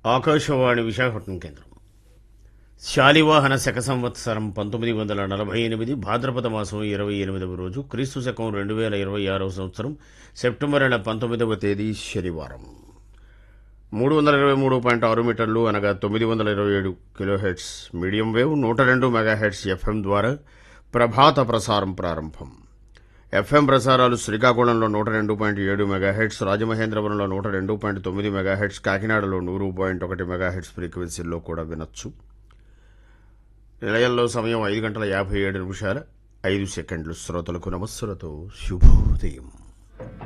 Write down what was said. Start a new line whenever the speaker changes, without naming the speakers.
ఆకాశవాణి విశాఖపట్నం కేంద్రం శాలివాహన శక సంవత్సరం పంతొమ్మిది వందల నలభై ఎనిమిది భాద్రపద మాసం ఇరవై ఎనిమిదవ రోజు క్రీస్తు శకం రెండు వేల ఇరవై ఆరవ సంవత్సరం సెప్టెంబర్ నెల పంతొమ్మిదవ తేదీ శనివారం మూడు వందల ఇరవై మూడు పాయింట్ ఆరు మీటర్లు అనగా తొమ్మిది వందల ఇరవై ఏడు కిలోహెడ్స్ మీడియం వేవ్ నూట రెండు మెగాహెడ్స్ ఎఫ్ఎం ద్వారా ప్రభాత ప్రసారం ప్రారంభం ఎఫ్ఎం ప్రసారాలు శ్రీకాకుళంలో నూట రెండు పాయింట్ ఏడు మెగాహెడ్స్ రాజమహేంద్రవరంలో నూట రెండు పాయింట్ తొమ్మిది మెగాహెడ్స్ కాకినాడలో నూరు పాయింట్ ఒకటి మెగాహెడ్స్ ఫ్రీక్వెన్సీల్లో కూడా వినొచ్చు నిలయంలో సమయం ఐదు గంటల యాభై ఏడు నిమిషాల ఐదు సెకండ్లు శ్రోతలకు నమస్సులతో శుభోదయం